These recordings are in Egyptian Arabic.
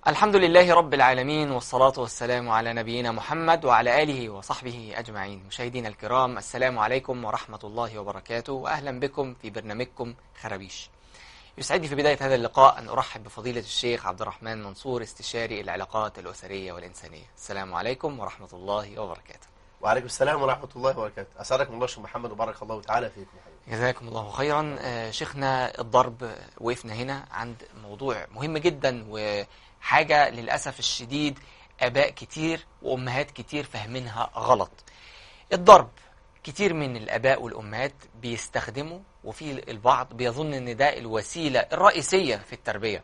الحمد لله رب العالمين والصلاة والسلام على نبينا محمد وعلى آله وصحبه أجمعين مشاهدينا الكرام السلام عليكم ورحمة الله وبركاته وأهلا بكم في برنامجكم خرابيش يسعدني في بداية هذا اللقاء أن أرحب بفضيلة الشيخ عبد الرحمن منصور استشاري العلاقات الأسرية والإنسانية السلام عليكم ورحمة الله وبركاته وعليكم السلام ورحمة الله وبركاته أسعدكم الله شيخ محمد وبارك الله تعالى فيكم حبيبي جزاكم الله خيرا آه، شيخنا الضرب وقفنا هنا عند موضوع مهم جدا وحاجة للأسف الشديد آباء كتير وأمهات كتير فاهمينها غلط الضرب كتير من الآباء والأمهات بيستخدموا وفي البعض بيظن أن ده الوسيلة الرئيسية في التربية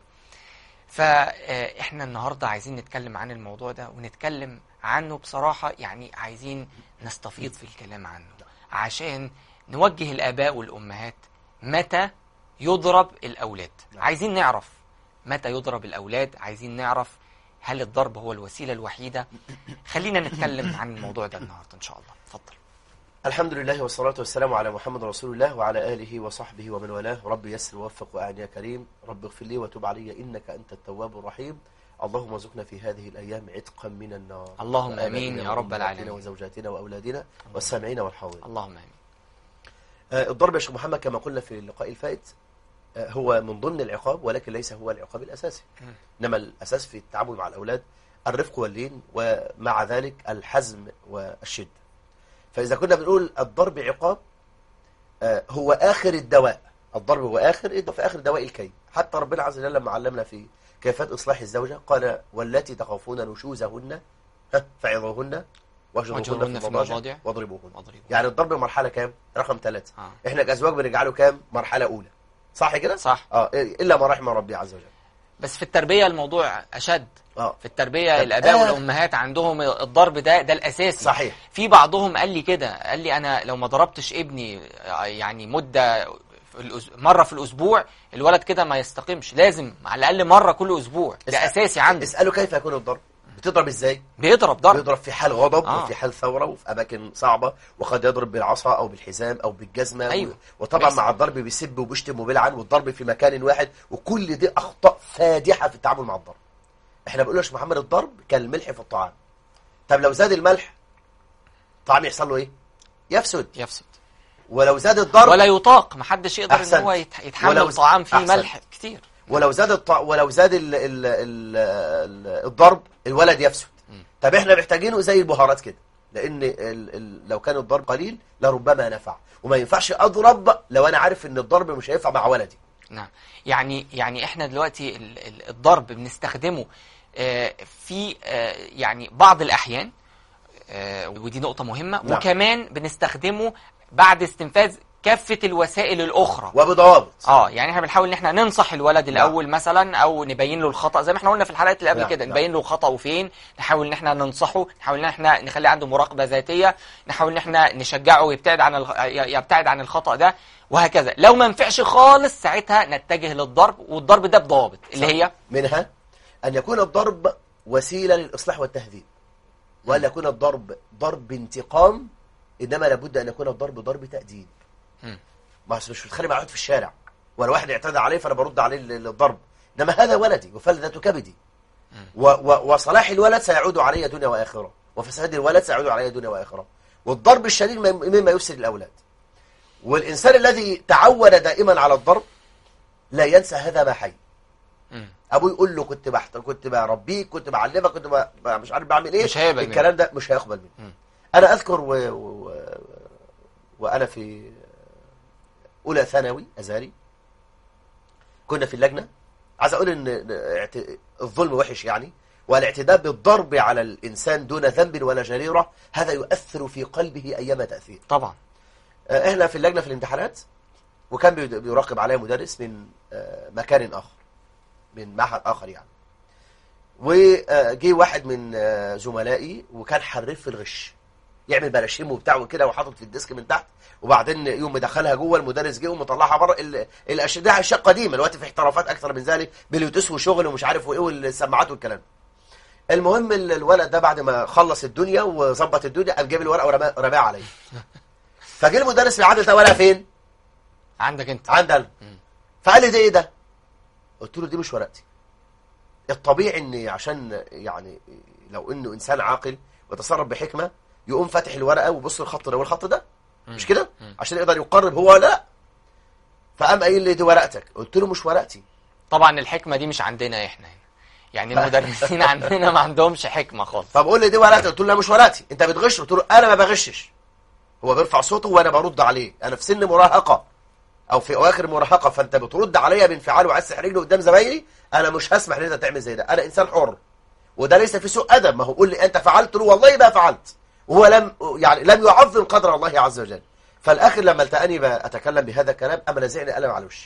فإحنا النهاردة عايزين نتكلم عن الموضوع ده ونتكلم عنه بصراحة يعني عايزين نستفيض في الكلام عنه عشان نوجه الآباء والأمهات متى يضرب الأولاد عايزين نعرف متى يضرب الأولاد عايزين نعرف هل الضرب هو الوسيلة الوحيدة خلينا نتكلم عن الموضوع ده النهاردة إن شاء الله اتفضل الحمد لله والصلاة والسلام على محمد رسول الله وعلى آله وصحبه ومن والاه رب يسر ووفق وأعن يا كريم رب اغفر لي وتب علي إنك أنت التواب الرحيم اللهم ارزقنا في هذه الأيام عتقا من النار اللهم وآبائنا آمين يا رب وأمهاتنا العالمين. وزوجاتنا وأولادنا والسامعين والحاضرين اللهم آمين آه، الضرب يا شيخ محمد كما قلنا في اللقاء الفائت آه، هو من ضمن العقاب ولكن ليس هو العقاب الأساسي مم. إنما الأساس في التعامل مع الأولاد الرفق واللين ومع ذلك الحزم والشدة فإذا كنا بنقول الضرب عقاب آه، هو آخر الدواء الضرب هو آخر الدواء في آخر دواء الكي حتى ربنا عز وجل لما علمنا في كيفية إصلاح الزوجة قال والتي تخافون نشوزهن ها، فعظوهن واهجروهن واهجروهن في في المضاجع المضاجع واضربوهن واضربوا يعني الضرب مرحلة كام؟ رقم ثلاثة آه. احنا كأزواج بنجعله كام؟ مرحلة أولى صح كده؟ صح اه إلا ما رحم ربي عز وجل بس في التربية الموضوع أشد اه في التربية طب الآباء آه. والأمهات عندهم الضرب ده ده الأساسي صحيح في بعضهم قال لي كده قال لي أنا لو ما ضربتش ابني يعني مدة في الأس- مرة في الأسبوع الولد كده ما يستقيمش لازم على الأقل مرة كل أسبوع ده اسأل- أساسي عنده اسأله كيف يكون الضرب؟ بتضرب ازاي؟ بيضرب ضرب بيضرب في حال غضب آه. وفي حال ثورة وفي أماكن صعبة وقد يضرب بالعصا أو بالحزام أو بالجزمة أيوة. وطبعا بيحصل. مع الضرب بيسب وبيشتم وبيلعن والضرب في مكان واحد وكل دي أخطاء فادحة في التعامل مع الضرب احنا بنقول يا شيخ محمد الضرب كالملح في الطعام طب لو زاد الملح الطعام يحصل له ايه؟ يفسد يفسد ولو زاد الضرب ولا يطاق محدش يقدر ان أحسنت. هو يت- يتحمل ولو- طعام فيه أحسنت. ملح كتير ولو زاد الط... ولو زاد ال... ال... ال... ال... الضرب الولد يفسد مم. طب احنا محتاجينه زي البهارات كده لان ال... ال... لو كان الضرب قليل لربما نفع وما ينفعش اضرب لو انا عارف ان الضرب مش هينفع مع ولدي نعم يعني يعني احنا دلوقتي ال- ال- الضرب بنستخدمه آه، في آه، يعني بعض الأحيان آه، ودي نقطة مهمة نعم. وكمان بنستخدمه بعد استنفاذ كافة الوسائل الأخرى وبضوابط اه يعني احنا بنحاول ان احنا ننصح الولد الاول مثلا او نبين له الخطا زي ما احنا قلنا في الحلقات اللي قبل نعم، كده نعم. نبين له خطأه فين نحاول ان احنا ننصحه نحاول ان احنا نخلي عنده مراقبه ذاتيه نحاول ان احنا نشجعه يبتعد عن الخ... يبتعد عن الخطأ ده وهكذا لو ما نفعش خالص ساعتها نتجه للضرب والضرب ده بضوابط اللي هي منها ان يكون الضرب وسيله للاصلاح والتهذيب ولا يكون الضرب ضرب انتقام انما لابد ان يكون الضرب ضرب تاديب مم. ما أصل مش بتخلي مع واحد في الشارع ولا واحد اعتدى عليه فانا برد عليه ال- الضرب انما هذا ولدي وفلذة كبدي و و وصلاح الولد سيعود علي دنيا واخره وفساد الولد سيعود علي دنيا واخره والضرب الشديد مم- مما يفسد الاولاد والانسان الذي تعود دائما على الضرب لا ينسى هذا ما حي مم. ابوه يقول له كنت بحت... كنت بربيك كنت بعلمك كنت ب... ب- مش عارف بعمل ايه مش هيقبل الكلام ده مش هيقبل منه مم. انا اذكر و... و... و... وانا في اولى ثانوي ازهري كنا في اللجنه عايز اقول ان إن اعت... الظلم وحش يعني والاعتداء بالضرب على الانسان دون ذنب ولا جريره هذا يؤثر في قلبه ايما تاثير طبعا آه، احنا في اللجنه في الامتحانات وكان بي- بيراقب عليا مدرس من آه، مكان اخر من معهد اخر يعني وجي واحد من آه، زملائي وكان حريف في الغش يعمل براشيم وبتاع وكده وحاطط في الديسك من تحت وبعدين يوم مدخلها جوه المدرس جه ومطلعها بره ال- الاشياء ده اشياء قديمه دلوقتي في احترافات اكثر من ذلك بلوتوث وشغل ومش عارف وايه والسماعات والكلام ده. المهم ال- الولد ده بعد ما خلص الدنيا وظبط الدنيا قام جاب الورقه ورماها رماها عليا فجه المدرس العادل ده ورقه فين؟ عندك انت عند قلب مم. فقال لي ده ايه ده؟ قلت له دي مش ورقتي الطبيعي ان عشان يعني لو انه انسان عاقل وتصرف بحكمه يقوم فاتح الورقه ويبص الخط ده والخط ده مش كده عشان يقدر يقرب هو ولا لا فقام قايل لي دي ورقتك قلت له مش ورقتي طبعا الحكمه دي مش عندنا احنا هنا يعني المدرسين عندنا ما عندهمش حكمه خالص فبقول لي دي ورقتي قلت له لا مش ورقتي انت بتغش قلت له انا ما بغشش هو بيرفع صوته وانا برد عليه انا في سن مراهقه او في اواخر مراهقه فانت بترد عليا بانفعال وعايز تحرجني رجلي قدام زمايلي انا مش هسمح ان انت تعمل زي ده انا انسان حر وده ليس في سوء ادب ما هو قول لي انت فعلت له والله ما فعلت وهو لم يعني لم يعظم قدر الله عز وجل فالاخر لما التقاني اتكلم بهذا الكلام اما لزعني قلم على وشي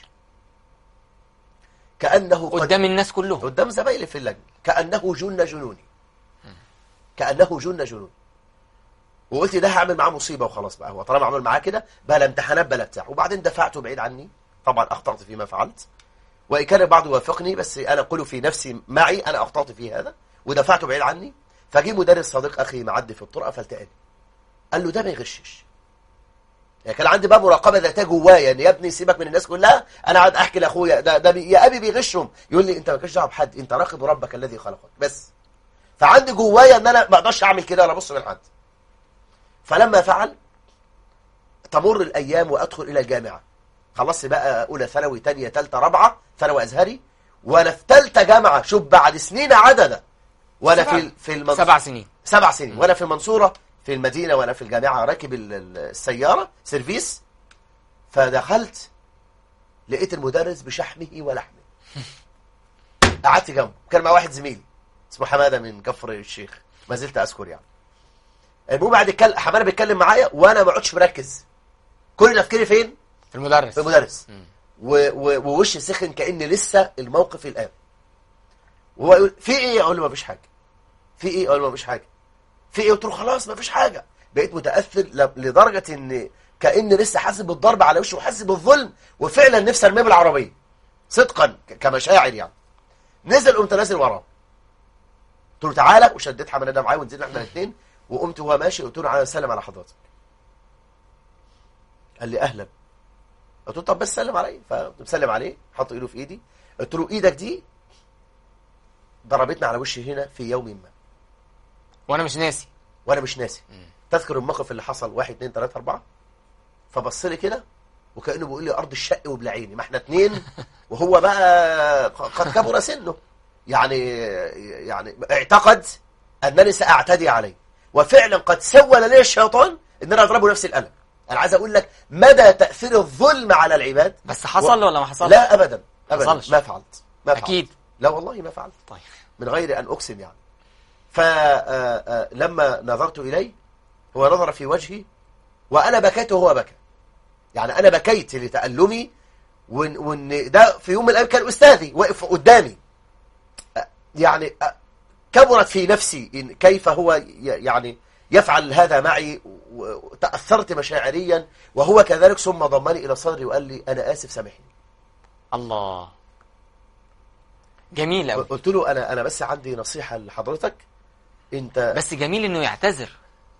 كانه قد- قدام الناس كلهم قدام زمايلي في اللجنه كانه جن جنوني كانه جن جنون وقلت ده هعمل معاه مصيبه وخلاص بقى هو طالما عمل معاه كده بلا امتحانات بلا بتاع وبعدين دفعته بعيد عني طبعا اخطات فيما فعلت وان كان البعض يوافقني بس انا اقول في نفسي معي انا اخطات في هذا ودفعته بعيد عني فجي مدرس صديق اخي معدي في الطرقه فالتقاني قال له ده ما يغشش يعني كان عندي بقى مراقبه ذاتيه جوايا ان يا ابني سيبك من الناس كلها انا قاعد احكي لاخويا ده, ده بي يا ابي بيغشهم يقول لي انت مالكش دعوه بحد انت راقب ربك الذي خلقك بس فعندي جوايا ان انا ما اقدرش اعمل كده ولا ابص من حد فلما فعل تمر الايام وادخل الى الجامعه خلصت بقى اولى ثانوي ثانيه ثالثه رابعه ثانوي ازهري وانا في ثالثه جامعه شوف بعد سنين عدده وانا سبع- في في المنصورة سبع سنين سبع سنين وانا في المنصوره في المدينه وانا في الجامعه راكب ال- ال- السياره سيرفيس فدخلت لقيت المدرس بشحمه ولحمه قعدت جنبه كان مع واحد زميلي اسمه حماده من كفر الشيخ ما زلت اذكر يعني المهم بعد يتكلم حماده بيتكلم معايا وانا ما عدتش مركز كل تفكيري فين في المدرس في المدرس مم. و- و- ووشي سخن كأن لسه الموقف الآن وهو يقول في ايه اقول له ما فيش حاجه في ايه اقول له ما فيش حاجه في ايه قلت له خلاص ما فيش حاجه بقيت متاثر ل- لدرجه ان كأن لسه حاسس بالضرب على وشي وحاسس بالظلم وفعلا نفسي ارميه بالعربيه صدقا ك- كمشاعر يعني نزل قمت نازل وراه قلت له تعالى وشديت حماده ده معايا ونزلنا احنا الاثنين وقمت وهو ماشي قلت له على سلم على حضرتك قال لي اهلا قلت له طب بس سلم عليا فقمت مسلم عليه حط ايده في ايدي قلت له ايدك دي ضربتني على وشي هنا في يوم ما وانا مش ناسي وانا مش ناسي تذكر الموقف اللي حصل واحد اتنين تلاته اربعه فبص لي كده وكانه بيقول لي ارض الشق وبلعيني ما احنا اتنين وهو بقى قد كبر سنه يعني يعني اعتقد انني ساعتدي عليه وفعلا قد سول لي الشيطان ان انا اضربه نفس القلم انا عايز اقول لك مدى تاثير الظلم على العباد بس حصل ولا ما حصلش لا ابدا ابدا حصلش. ما فعلت ما فعلت اكيد لا والله ما فعلت طيب من غير أن أقسم يعني فلما نظرت إليه هو نظر في وجهي وأنا بكيت وهو بكى يعني أنا بكيت لتألمي وإن, وإن ده في يوم من الأيام كان أستاذي واقف قدامي آه، يعني آه، كبرت في نفسي إن كيف هو ي- يعني يفعل هذا معي وتأثرت مشاعريا وهو كذلك ثم ضمني إلى صدري وقال لي أنا آسف سامحني الله جميل قوي قلت له أنا أنا بس عندي نصيحة لحضرتك أنت بس جميل انه يعتذر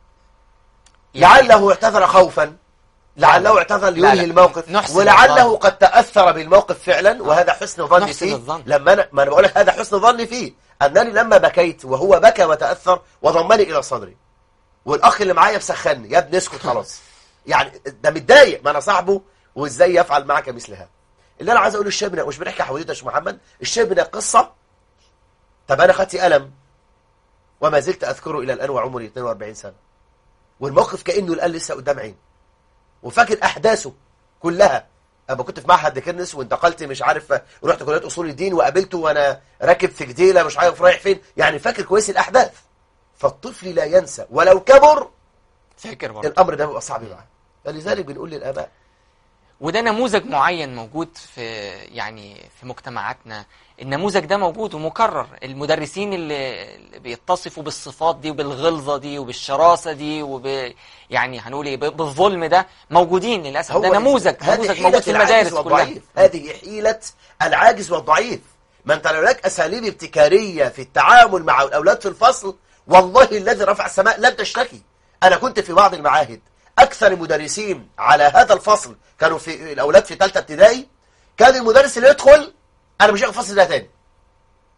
لعله اعتذر خوفا لعله اعتذر لا، لينهي لا. الموقف نحسن ولعله الظن. قد تأثر بالموقف فعلا وهذا حسن ظني نحسن فيه الظن. لما أنا ما أنا بقول لك هذا حسن ظني فيه أنني لما بكيت وهو بكى وتأثر وضمني إلى صدري والأخ اللي معايا مسخني يا ابني اسكت خلاص يعني ده متضايق ما أنا صاحبه وإزاي يفعل معك مثل هذا اللي أنا عايز أقوله الشاب مش بنحكي حواديت يا شيخ محمد الشاب ده قصة طب أنا خدت قلم وما زلت أذكره إلى الآن وعمري 42 سنة والموقف كأنه الآن لسه قدام عيني وفاكر أحداثه كلها أما كنت في معهد كرنس وانتقلت مش عارف رحت كلية أصول الدين وقابلته وأنا راكب في جديلة مش عارف رايح فين يعني فاكر كويس الأحداث فالطفل لا ينسى ولو كبر فاكر برضه الأمر ده بيبقى صعب معاه فلذلك بنقول للآباء وده نموذج معين موجود في يعني في مجتمعاتنا النموذج ده موجود ومكرر المدرسين اللي اللي بيتصفوا بالصفات دي وبالغلظة دي وبالشراسة دي وب يعني هنقول ايه ب- بالظلم ده موجودين للأسف ده نموذج هذه نموذج حيلة موجود في العاجز المدارس كلها والضعيف. هذه حيلة العاجز والضعيف ما انت لو لك أساليب ابتكارية في التعامل مع الأولاد في الفصل والله الذي رفع السماء لم تشتكي أنا كنت في بعض المعاهد أكثر المدرسين على هذا الفصل كانوا في الأولاد في ثالثة ابتدائي كان المدرس اللي يدخل أنا مش هاخد الفصل ده تاني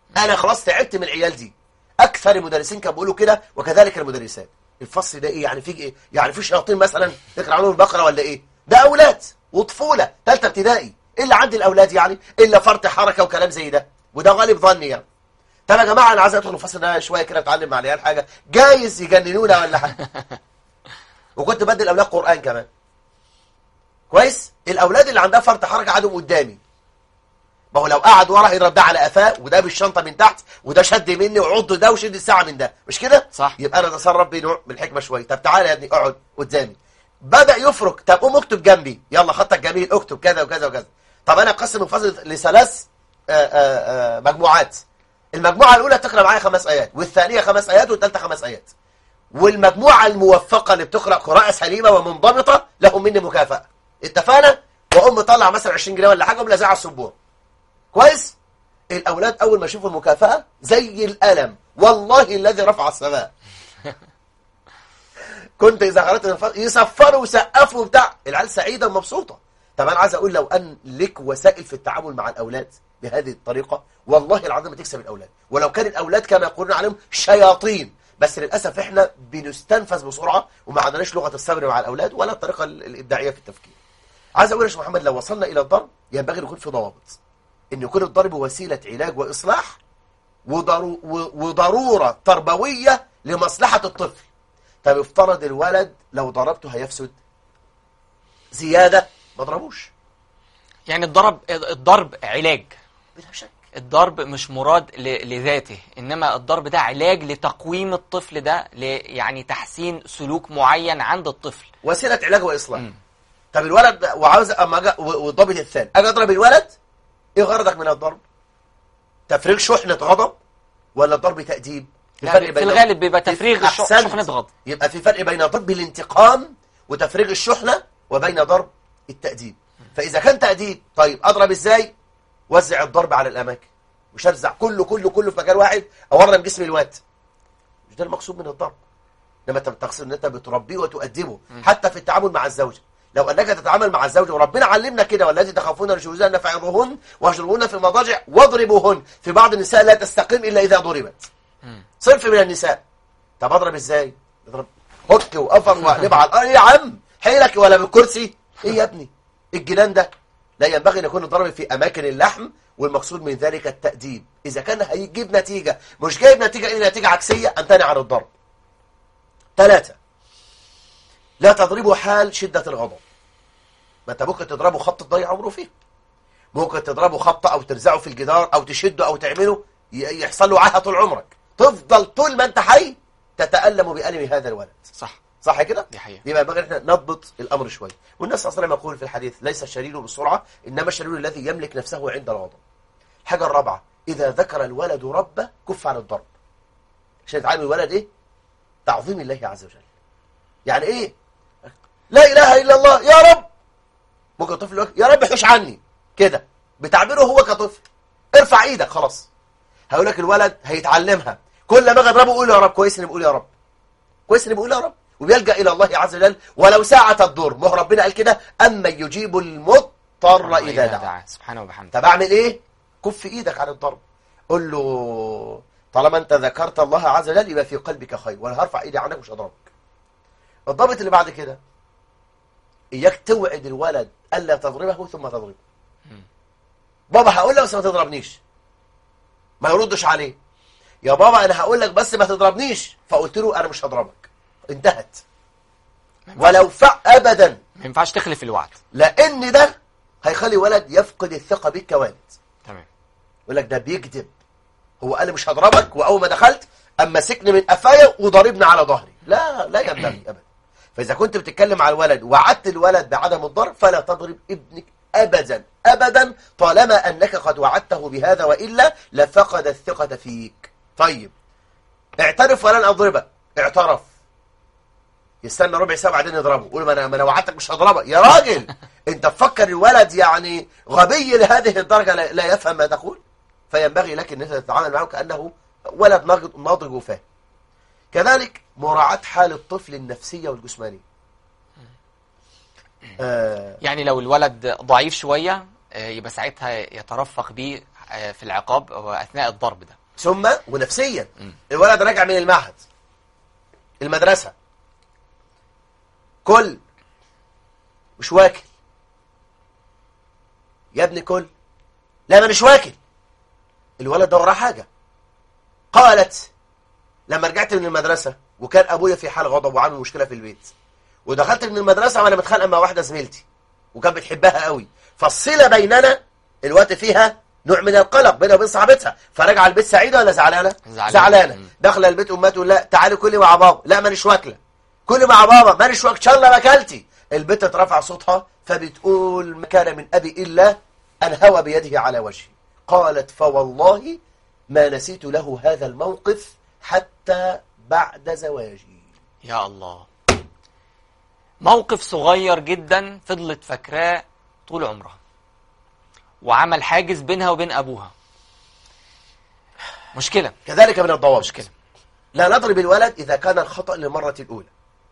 انا خلاص تعبت من العيال دي اكثر المدرسين كانوا بيقولوا كده وكذلك المدرسات الفصل ده ايه يعني في ايه يعني في شياطين مثلا تقرا عليهم البقره ولا ايه ده اولاد وطفوله ثالثه ابتدائي ايه اللي عند الاولاد يعني الا فرط حركه وكلام زي ده وده غالب ظني يعني طب يا جماعه انا عايز ادخل الفصل ده شويه كده اتعلم مع العيال حاجه جايز يجننونا ولا حاجه وكنت بدي الاولاد قران كمان كويس الاولاد اللي عندها فرط حركه قعدوا قدامي ما هو لو قعد ورا يضرب ده على قفاه وده بالشنطه من تحت وده شد مني وعض ده وشد الساعه من ده مش كده صح. يبقى انا اتصرف بنوع من الحكمه شويه طب تعالى يا ابني اقعد قدامي بدا يفرك طب قوم اكتب جنبي يلا خطك جميل اكتب كذا وكذا وكذا طب انا اقسم الفصل لثلاث آه، آه، آه، مجموعات المجموعه الاولى تقرا معايا خمس ايات والثانيه خمس ايات والثالثه خمس ايات والمجموعه الموفقه اللي بتقرا قراءه سليمه ومنضبطه لهم مني مكافاه اتفقنا واقوم مطلع مثلا 20 جنيه ولا حاجه وملزقها على السبوره كويس الاولاد اول ما يشوفوا المكافاه زي القلم والله الذي رفع السماء كنت اذا قرات من الفصل يصفروا ويسقفوا بتاع العيال سعيده ومبسوطه طب انا عايز اقول لو ان لك وسائل في التعامل مع الاولاد بهذه الطريقه والله العظيم تكسب الاولاد ولو كان الاولاد كما يقولون عليهم شياطين بس للاسف احنا بنستنفذ بسرعه وما عندناش لغه الصبر مع الاولاد ولا الطريقه الابداعيه في التفكير عايز اقول يا شيخ محمد لو وصلنا الى الضرب ينبغي ان يكون في ضوابط ان يكون الضرب وسيله علاج واصلاح وضرو و- وضروره تربويه لمصلحه الطفل طب افترض الولد لو ضربته هيفسد زياده ما ضربوش يعني الضرب الضرب علاج بلا شك الضرب مش مراد ل- لذاته انما الضرب ده علاج لتقويم الطفل ده ل يعني تحسين سلوك معين عند الطفل وسيله علاج واصلاح مم. طب الولد ده- وعاوز اما أجا و- والضابط الثاني اجي اضرب الولد ايه غرضك من الضرب تفريغ شحنه غضب ولا ضرب تاديب لا، في الغالب بيبقى تفريغ الش- أحسنت. شحنة غضب. يبقى في فرق بين ضرب الانتقام وتفريغ الشحنه وبين ضرب التاديب فاذا كان تاديب طيب اضرب ازاي وزع الضرب على الاماكن مش ارزع كله كله كله في مكان واحد اورم جسم الواد مش ده المقصود من الضرب انما انت بتقصد ان انت بتربيه وتؤدبه حتى في التعامل مع الزوجه لو انك تتعامل مع الزوجه وربنا علمنا كده والذي تخافون نشوزهن فعظوهن واهجروهن في المضاجع واضربوهن في بعض النساء لا تستقيم الا اذا ضربت مم. صنف من النساء طب اضرب ازاي اضرب هك وقفر واقلب على الارض إيه يا عم حيلك ولا بالكرسي ايه يا ابني الجنان ده لا ينبغي ان يكون الضرب في اماكن اللحم والمقصود من ذلك التأديب اذا كان هيجيب نتيجة مش جايب نتيجة الا نتيجة عكسية امتنع عن الضرب ثلاثة لا تضربه حال شدة الغضب ما انت ممكن تضربه خبطة تضيع عمره فيه ممكن تضربه خبطة او ترزعه في الجدار او تشده او تعمله ي- يحصل له عاهة طول عمرك تفضل طول ما انت حي تتألم بألم هذا الولد صح صح كده؟ دي حقيقة. يبقى ينبغي ان احنا نضبط الامر شويه والناس اصلا ما يقول في الحديث ليس الشرير بالسرعه انما الشرير الذي يملك نفسه عند الغضب الحاجه الرابعه اذا ذكر الولد ربه كف عن الضرب عشان يتعامل الولد ايه تعظيم الله عز وجل يعني ايه لا اله الا الله يا رب ممكن الطفل يقول يا رب حوش عني كده بتعبيره هو كطفل ارفع ايدك خلاص هقول لك الولد هيتعلمها كل ما اجي اضربه يقول يا رب كويس اني بقول يا رب كويس اني بقول يا رب وبيلجا الى الله عز وجل ولو ساعة الضر ما هو ربنا قال كده اما يجيب المضطر اذا دعا سبحانه وبحمده طب اعمل ايه كف ايدك عن الضرب قول له طالما انت ذكرت الله عز وجل يبقى في قلبك خير وانا هرفع ايدي عنك مش هضربك الضابط اللي بعد كده اياك توعد الولد الا تضربه ثم تضربه بابا هقول لك بس ما تضربنيش ما يردش عليه يا بابا انا هقول لك بس ما تضربنيش فقلت له انا مش هضربك انتهت ما ينفعش- ولو فع ابدا ما ينفعش تخلف الوعد لان ده هيخلي ولد يفقد الثقه بيك كوالد تمام يقول لك ده بيكذب هو قال لي مش هضربك واول ما دخلت اما مسكني من قفايا وضربني على ظهري لا لا ينبغي ابدا فاذا كنت بتتكلم على الولد وعدت الولد بعدم الضرب فلا تضرب ابنك ابدا ابدا طالما انك قد وعدته بهذا والا لفقد الثقه فيك طيب اعترف ولن اضربك اعترف يستنى ربع ساعه بعدين يضربه قول ما انا ما انا وعدتك مش هضربك يا راجل انت تفكر الولد يعني غبي لهذه الدرجه لا, لا يفهم ما تقول فينبغي لك ان انت تتعامل معه كانه ولد ناضج ناضج وفاهم كذلك مراعاه حال الطفل النفسيه والجسمانيه آه يعني لو الولد ضعيف شوية آه، يبقى ساعتها يترفق بيه آه، في العقاب واثناء الضرب ده ثم ونفسيا مم. الولد راجع من المعهد المدرسة كل مش واكل يا ابني كل لا ما مش واكل الولد ده وراه حاجة قالت لما رجعت من المدرسة وكان أبويا في حال غضب وعامل مشكلة في البيت ودخلت من المدرسة وأنا متخانقة مع واحدة زميلتي وكانت بتحبها قوي فالصلة بيننا الوقت فيها نوع من القلق بينها وبين صاحبتها فراجعه البيت سعيدة ولا زعلانة؟ زعلانة. زعلانة مم. داخله البيت امها تقول لا تعالي كلي مع بابا لا مانيش واكله كلي مع بابا مانيش واكله ان شاء الله ما اكلتي البنت اترفع صوتها فبتقول ما كان من ابي الا ان هوى بيده على وجهي قالت فوالله ما نسيت له هذا الموقف حتى بعد زواجي يا الله موقف صغير جدا فضلت فاكراه طول عمرها وعمل حاجز بينها وبين ابوها مشكله كذلك من الضوابط مشكله لا نضرب الولد إذا كان الخطأ للمرة الأولى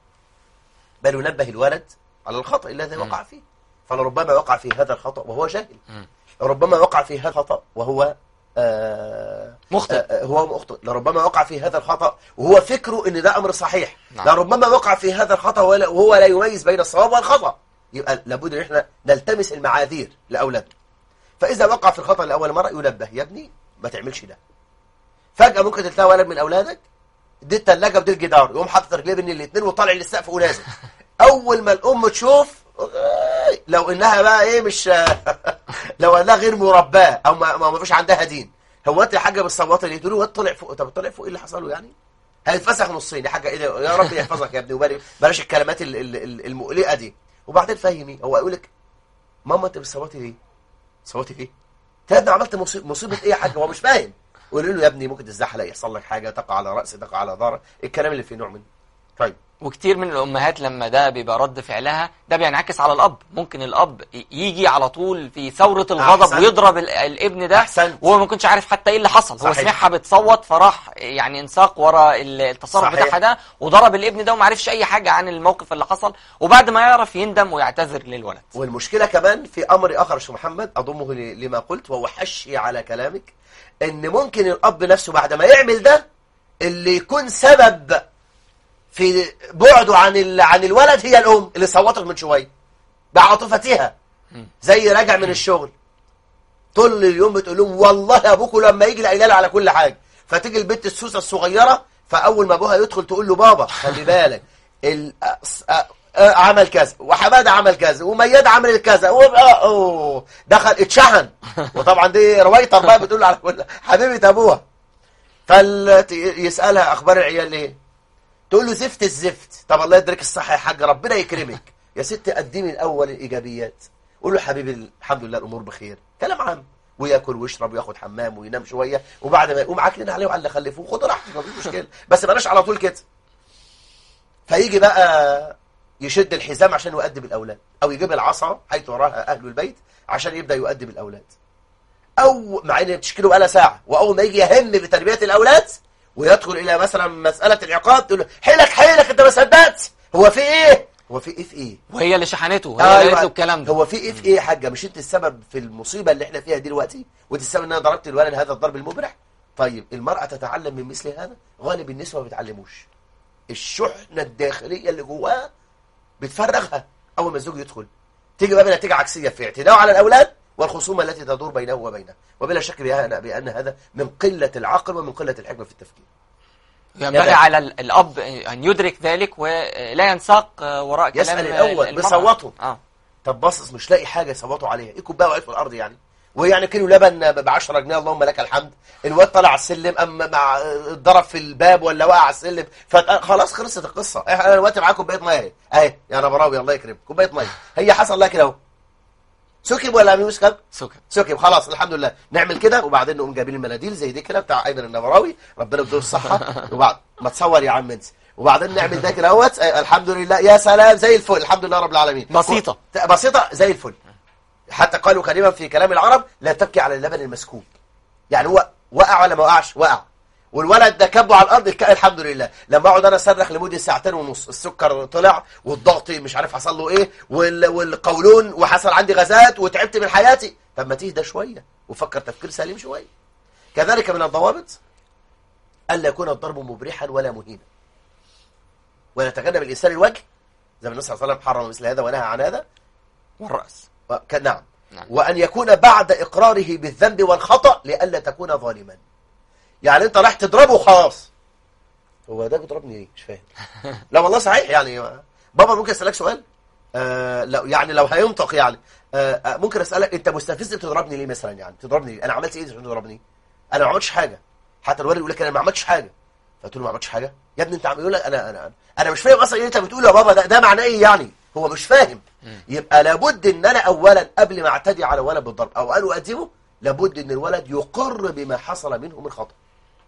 بل ننبه الولد على الخطأ الذي وقع فيه فلربما وقع في هذا الخطأ وهو جاهل مم. ربما وقع في هذا الخطأ وهو آه مخطئ. آه آه، هو مخطئ لربما وقع في هذا الخطأ وهو فكره ان ده امر صحيح نعم. لربما وقع في هذا الخطأ ولا- وهو لا يميز بين الصواب والخطأ يبقى لابد ان احنا نلتمس المعاذير لاولادنا فاذا وقع في الخطأ لاول مرة ينبه يا ابني ما تعملش ده فجأة ممكن تلاقي ولد من اولادك دي الثلاجه ودي الجدار يقوم حاطط رجليه بين الاثنين وطالع للسقف ونازل اول ما الام تشوف آه، لو انها بقى ايه مش لو انها غير مرباه او ما, ما ما فيش عندها دين هو انت يا حاجه بتصوتي ليه تقول له واد طلع فوق طب طلع فوق ايه اللي حصل له يعني هيتفسخ نصين يا حاجه ايه ده؟ يا رب يحفظك يا ابني وبلاش بلاش الكلمات ال- ال- ال- المقلقه دي وبعدين فهمي هو يقول لك ماما انت بتصوتي ليه صوتي ليه انت يا ابني عملت مصيبه مصيبه ايه يا حاج هو مش فاهم قول له يا ابني ممكن تزحلق يحصل لك حاجه تقع على راسي تقع على ظهرك الكلام اللي فيه نوع من طيب وكتير من الامهات لما ده بيبقى رد فعلها ده بينعكس على الاب ممكن الاب ي- يجي على طول في ثوره الغضب أحسنت. ويضرب ال- الابن ده أحسنت. وهو ما كنتش عارف حتى ايه اللي حصل هو صحيح. سمعها بتصوت فراح يعني انساق ورا ال- التصرف صحيح. بتاعها ده وضرب الابن ده وما عرفش اي حاجه عن الموقف اللي حصل وبعد ما يعرف يندم ويعتذر للولد والمشكلة كمان في أمر آخر يا شيخ محمد أضمه ل- لما قلت وهو حشي على كلامك إن ممكن الأب نفسه بعد ما يعمل ده اللي يكون سبب في بعده عن ال... عن الولد هي الأم اللي صوتت من شوية بعاطفتها زي راجع من الشغل طول اليوم بتقول لهم والله أبوكم لما يجي لاقي على كل حاجة فتيجي البنت السوسة الصغيرة فأول ما أبوها يدخل تقول له بابا خلي بالك ال... أ- أ- آه، عمل كذا وحماده عمل كذا ومياد عمل كذا و... آه، أوه، دخل اتشحن وطبعا دي روايتر بقى بتقول على كل حبيبه ابوها فيسالها اخبار العيال ايه تقول له زفت الزفت طب الله يدرك الصحه يا حاج ربنا يكرمك يا ست قدمي الاول الايجابيات قول له حبيبي الحمد لله الامور بخير كلام عام وياكل ويشرب وياخد حمام وينام شويه وبعد ما يقوم عاكلين عليه وعلى اللي خلفوه خد راحتك مفيش مشكله بس بلاش على طول كده فيجي بقى يشد الحزام عشان يؤدب الأولاد أو يجيب العصا حيث وراها أهل البيت عشان يبدأ يؤدب الأولاد أو مع إن بتشكله بقى ساعة وأول ما يجي يهم بتربية الأولاد ويدخل إلى مثلا مسألة العقاب تقول له حيلك حيلك أنت ما صدقت هو في إيه؟ هو في إيه في إيه؟ وهي اللي شحنته وهي اللي قالت له الكلام ده هو في إيه في إيه يا حاجة مش أنت السبب في المصيبة اللي إحنا فيها دلوقتي وأنت السبب إن أنا ضربت الولد هذا الضرب المبرح طيب المرأة تتعلم من مثل هذا غالب النسوة ما بيتعلموش الشحنة الداخلية اللي جواها بتفرغها أول ما الزوج يدخل تيجي بقى بنتيجة عكسية في اعتداء على الأولاد والخصومة التي تدور بينه وبينه وبلا شك بأن بأن هذا من قلة العقل ومن قلة الحكمة في التفكير ينبغي يا على ال- الاب ان يدرك ذلك ولا ينساق وراء كلام يسأل الأول المرأة. بصوته. اه طب باصص مش لاقي حاجة يصوتوا عليها ايه كوبايه وقعت في الأرض يعني ويعني كيلو لبن ب 10 جنيه اللهم لك الحمد الواد طلع على السلم اما مع اتضرب في الباب ولا وقع على السلم فخلاص خلصت القصه احنا دلوقتي معاك كوبايه ميه اهي اهي يا نبراوي الله يكرمك كوبايه ميه هي حصل لها كده اهو سكب ولا لم يسكب سكت سكب خلاص الحمد لله نعمل كده وبعدين نقوم جايبين المناديل زي دي كده بتاع ايمن النبراوي ربنا يديله الصحه وبعد ما تصور يا عم انت وبعدين نعمل ده كده اهوت آه، الحمد لله يا سلام زي الفل الحمد لله رب العالمين بسيطة. و- بسيطه زي الفل حتى قالوا كلمه في كلام العرب لا تبكي على اللبن المسكوب يعني هو وقع ولا ما وقعش وقع والولد ده كبه على الارض الك- الحمد لله لما اقعد انا اصرخ لمده ساعتين ونص السكر طلع والضغط مش عارف حصل له ايه وال... والقولون وحصل عندي غازات وتعبت من حياتي طب ما تهدى شويه وفكر تفكير سليم شويه كذلك من الضوابط الا يكون الضرب مبرحا ولا مهينا ويتجنب الانسان الوجه زي ما النبي صلى الله عليه وسلم حرم مثل هذا ونهى عن هذا والرأس و- ك- نعم نعم. وأن يكون بعد إقراره بالذنب والخطأ لئلا تكون ظالما يعني أنت راح تضربه خلاص هو ده بيضربني ليه مش فاهم لا والله صحيح يعني بابا ممكن أسألك سؤال آه لو يعني لو هينطق يعني آه آه، ممكن أسألك أنت مستفز بتضربني ليه مثلا يعني تضربني ليه أنا عملت إيه عشان تضربني أنا ما عملتش حاجة حتى الولد يقول لك أنا ما عملتش حاجة فقلت له ما عملتش حاجة يا ابني أنت عم يقول لك أنا أنا أنا مش فاهم أصلا إيه أنت بتقول يا بابا ده, ده معناه إيه يعني هو مش فاهم يبقى لابد ان انا اولا قبل ما اعتدي على ولد بالضرب او ان اؤدبه لابد ان الولد يقر بما حصل منه من خطأ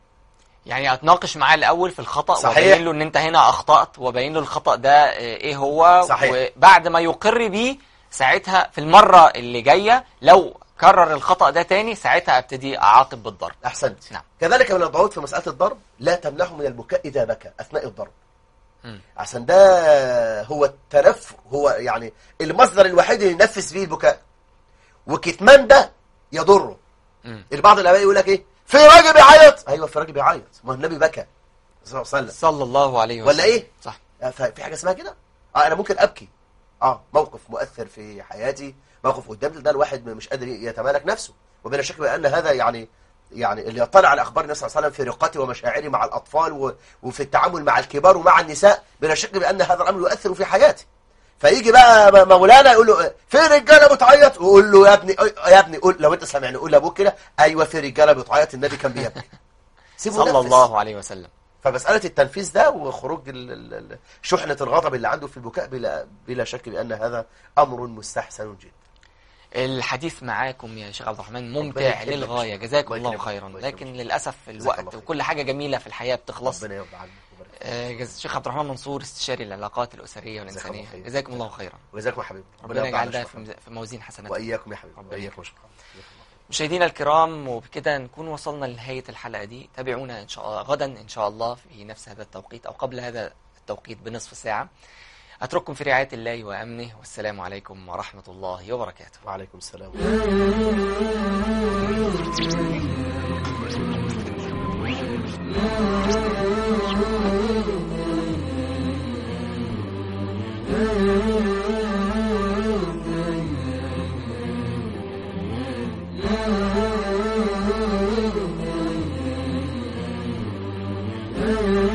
يعني اتناقش معاه الاول في الخطا صحيح. وابين له ان انت هنا اخطات وابين له الخطا ده آه، ايه هو صحيح. وبعد ما يقر بيه ساعتها في المره اللي جايه لو كرر الخطا ده تاني ساعتها ابتدي اعاقب بالضرب احسنت نعم. كذلك من الضوابط في مسألة الضرب لا تمنعه من البكاء اذا بكى اثناء الضرب مم. عشان ده هو التنف هو يعني المصدر الوحيد اللي ينفس فيه البكاء وكتمان ده يضره مم. البعض الاباء يقول لك ايه في راجل بيعيط ايوه في راجل بيعيط ما هو النبي بكى صلى الله عليه وسلم صلى الله عليه وسلم ولا إيه؟ صح في حاجه اسمها كده اه انا ممكن ابكي اه موقف مؤثر في حياتي موقف قدام ده الواحد مش قادر يتمالك نفسه وبلا شك بان هذا يعني يعني اللي يطلع على اخبار النبي صلى الله عليه وسلم في رقته ومشاعره مع الاطفال و- وفي التعامل مع الكبار ومع النساء بلا شك بان هذا الامر يؤثر في حياتي فيجي بقى مولانا يقول له في رجاله بتعيط ويقول له يا ابني يا ابني قول لو انت سامعني قول لابوك كده ايوه في رجاله بتعيط النبي كان بيبكي سيبه صلى ينفس. الله عليه وسلم فمسألة التنفيذ ده وخروج ال- ال- ال- شحنة الغضب اللي عنده في البكاء بلا, بلا شك بأن هذا أمر مستحسن جدا الحديث معاكم يا شيخ عبد الرحمن ربنا ممتع يكرمك. للغايه جزاكم الله الله يكرمك. خيرا الله لكن يكرمك. للاسف الله الوقت خير. وكل حاجه جميله في الحياه بتخلص ربنا يرضى عنك ويبارك فيك. آه، جز- الشيخ عبد الرحمن منصور استشاري العلاقات الاسريه جزاك والانسانيه الله خير. جزاكم الله خيرا وجزاكم يا حبيبي ربنا يرضى يجعل عنك ده شكراً. في في موازين حسناتكم وإياكم يا حبيبي ربنا وإياكم يكرمك. شكرا مشاهدينا الكرام وبكده نكون وصلنا لنهاية الحلقة دي تابعونا إن شاء الله غدا إن شاء الله في نفس هذا التوقيت أو قبل هذا التوقيت بنصف ساعة أترككم في رعاية الله وأمنه والسلام عليكم ورحمة الله وبركاته وعليكم السلام Thank you.